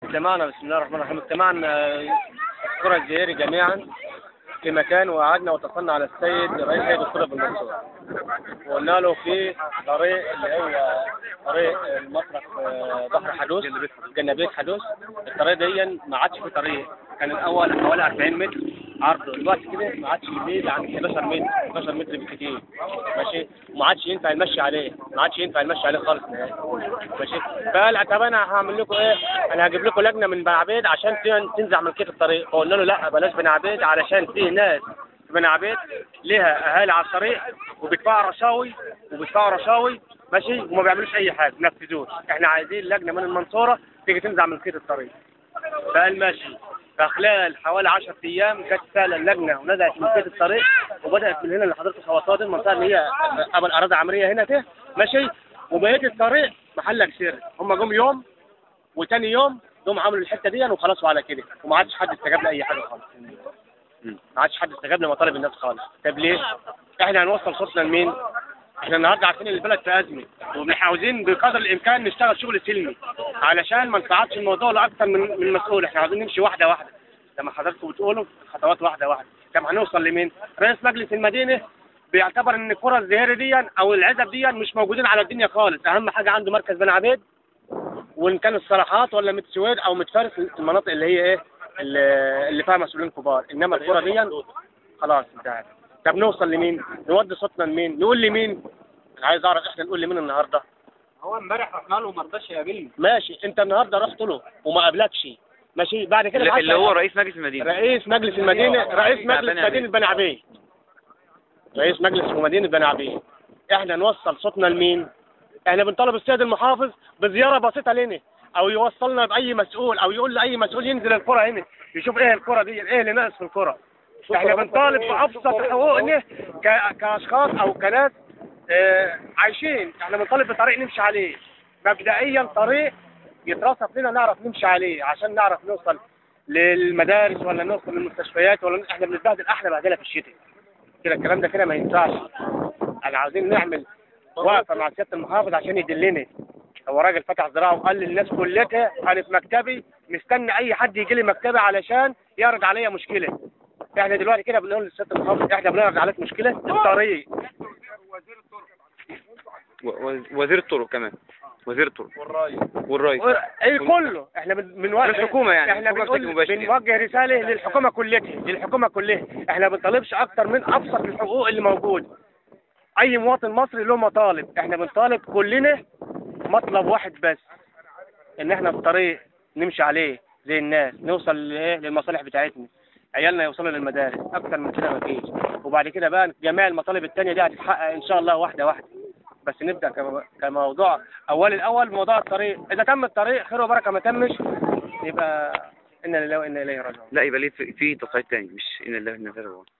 اجتمعنا بسم الله الرحمن الرحيم اجتمعنا الكرة الجزائري جميعا في مكان وقعدنا واتصلنا على السيد رئيس هيئة الكرة بالمنصورة وقلنا له في طريق اللي هو طريق المسرح آه، بحر حدوث جنبية حدوث الطريق دي ما عادش في طريق كان الأول حوالي 40 متر عرض دلوقتي كده ما عادش يزيد عن 11 متر 12 متر بالكتير ماشي وما عادش ينفع المشي عليه ما عادش ينفع المشي عليه خالص نهائي ماشي فقال طب انا هعمل لكم ايه انا هجيب لكم لجنه من بني عبيد عشان تن- تنزع من كيف الطريق فقلنا له لا بلاش بني عبيد علشان في ناس في بني عبيد ليها اهالي على الطريق وبيدفعوا رشاوي وبيدفعوا رشاوي ماشي وما بيعملوش اي حاجه ما نفذوش احنا عايزين لجنه من المنصوره تيجي تنزع من كيف الطريق فقال ماشي فخلال حوالي 10 ايام جت فعلا اللجنه ونزعت من كيف الطريق وبدات من هنا اللي حضرتك خواطات المنطقه اللي هي قبل اراضي عمريه هنا كده ماشي وبقيه الطريق محلك سر هم جم يوم وتاني يوم جم عملوا الحته دي وخلصوا على كده وما عادش حد استجاب لاي حاجه خالص ما عادش حد استجاب لمطالب الناس خالص طب ليه؟ احنا هنوصل صوتنا لمين؟ احنا النهارده عارفين ان البلد في ازمه وعاوزين بقدر الامكان نشتغل شغل سلمي علشان ما نصعدش الموضوع لاكثر من من مسؤول احنا عاوزين نمشي واحده واحده لما حضراتكم بتقولوا خطوات واحده واحده طب هنوصل لمين؟ رئيس مجلس المدينه بيعتبر ان الكره الزهيري دي او العزب دي مش موجودين على الدنيا خالص اهم حاجه عنده مركز بن عبيد وان كان الصلاحات ولا متسويد او متفارس في المناطق اللي هي ايه اللي اللي فيها مسؤولين كبار انما الكره دي خلاص انتهت طب نوصل لمين؟ نودي صوتنا لمين؟ نقول لمين؟ انا عايز اعرف احنا نقول لمين النهارده؟ هو امبارح رحنا له وما رضاش يقابلني ماشي انت النهارده رحت له وما قابلكش ماشي بعد كده اللي بعت اللي هو لك- رئيس مجلس المدينة رئيس مجلس المدينه رئيس بتاع مجلس بني عبيد. مدينه بني عبيد رئيس مجلس مدينه بني عبيد احنا نوصل صوتنا لمين؟ احنا بنطالب السيد المحافظ بزياره بسيطه لنا او يوصلنا باي مسؤول او يقول لاي مسؤول ينزل القرى هنا يشوف ايه القرى دي ايه اللي ناقص في القرى احنا بنطالب بابسط حقوقنا ك- كاشخاص او كناس اه عايشين احنا بنطالب بطريق نمشي عليه مبدئيا طريق يترصف لنا نعرف نمشي عليه عشان نعرف نوصل للمدارس ولا نوصل للمستشفيات ولا احنا بنتبهدل احلى بهدله في الشتاء كده الكلام ده كده ما ينفعش احنا عاوزين نعمل وقفه مع سياده المحافظ عشان يدلنا هو راجل فتح زراعه وقال للناس كلها انا في مكتبي مستني اي حد يجي لي مكتبي علشان يعرض عليا مشكله احنا دلوقتي كده بنقول لسياده المحافظ احنا بنعرض عليك مشكله الطريق و- و- وزير الطرق كمان وزير الطرق والرئيس ايه كله احنا بن- بنوجه الحكومة يعني، احنا الحكومة بنقول بشكل مباشر يعني. بنوجه رساله للحكومه كلها للحكومه كلها احنا ما بنطالبش اكتر من ابسط الحقوق اللي موجوده اي مواطن مصري له مطالب احنا بنطالب كلنا مطلب واحد بس ان احنا في طريق نمشي عليه زي الناس نوصل لايه للمصالح بتاعتنا عيالنا يوصلوا للمدارس اكتر من كده مفيش وبعد كده بقى جميع المطالب التانية دي هتتحقق ان شاء الله واحده واحده بس نبدا كم- كموضوع اول الاول موضوع الطريق اذا تم الطريق خير وبركه ما تمش يبقى انا لله وانا اليه راجعون لا يبقى ليه في, في تصعيد تاني مش ان الله ان غيره